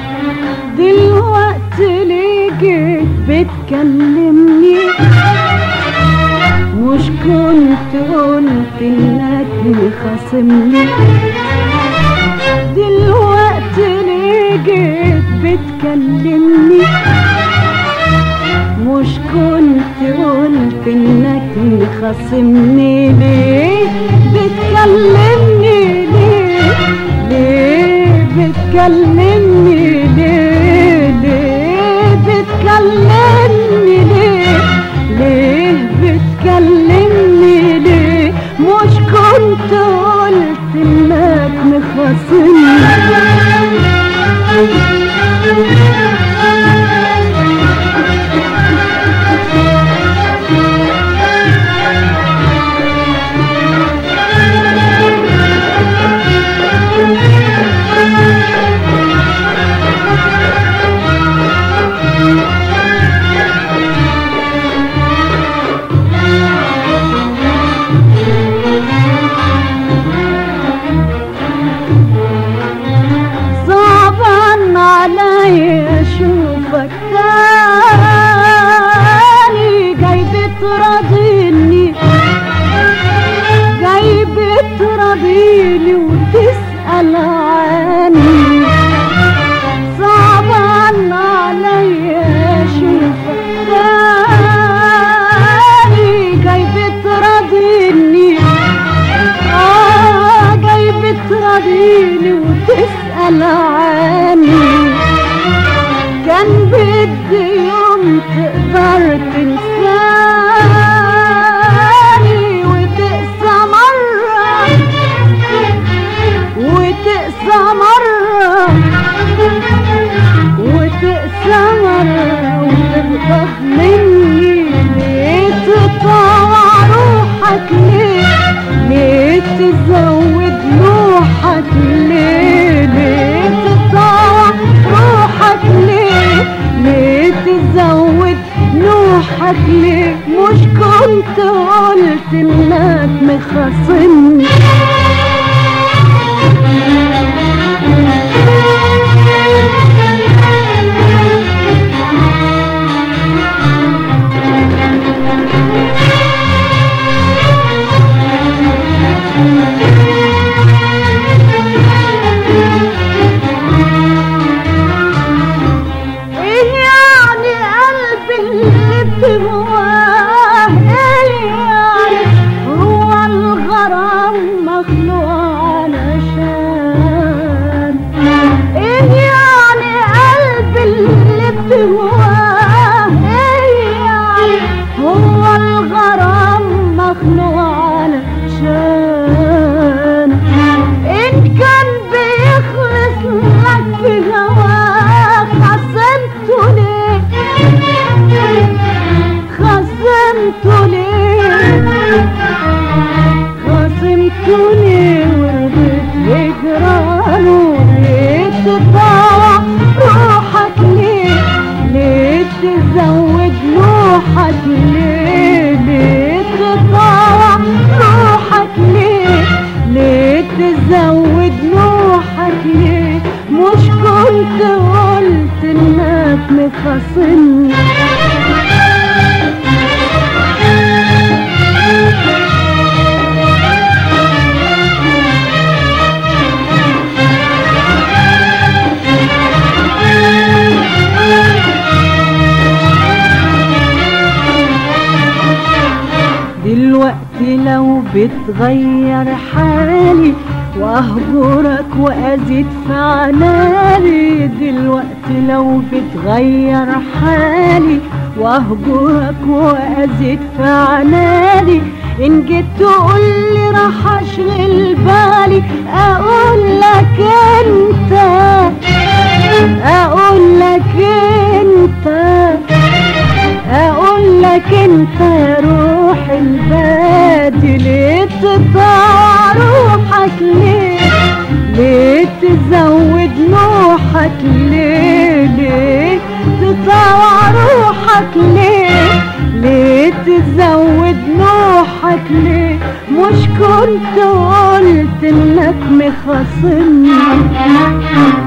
دلوقتي ليه جيت بتكلمني مش كنت قلت انك مخاصمني دلوقتي ليه جيت بتكلمني مش كنت قلت انك مخاصمني ليه بتكلمني ليه ليه بتكلمني ليه ليه بتكلمني ليه ليه بتكلمني ليه مش كنت قلت انك مخاصمني صعبا عليا اشوفك تاني جاي بتراضيني جاي بتراضيني وتسأل عني صعبا عليا اشوفك تاني جاي بتراضيني آه جاي بتراضيني وتسأل عني كان بدي يوم تقدر تنساني وتقسى مرة وتقسى مرة وتقسى مرة وتغضب مني ليه تطوع روحك ليه ليه تزود نوحك ليه ليه تطوع روحك ليه ليه تزود نوحك ليه مش كنت قلت انك مخاصمني ايه يعني قلبي اللي بتهواه ايه يعني هو الغرام مخلوق علشان ايه يعني قلبي اللي بتهواه ايه يعني هو الغرام مخلوق علشان ان كان بيخلص لك في هواك خصمته ليه خصمته ليه خصمته ليه ورضيت هجرانه ليه تطوع روحك ليه ليه تزود نوحك ليه ليه تطوع روحك ليه ليه تزود نوحك ليه مش كنت قلت انك مخاصمني دلوقتي لو بتغير حالي واهجرك وازيد في عنالي دلوقتي لو بتغير حالي واهجرك وازيد في عنالي ان جيت تقولي راح اشغل بالي اقول لك انت اقول لك انت اقول لك انت يا روح البادي ليه تطلع روحك ليه ليه تزود نوحك ليه ليه تطلع روحك ليه ليه تزود نوحك ليه مش كنت قلت انك مخاصمني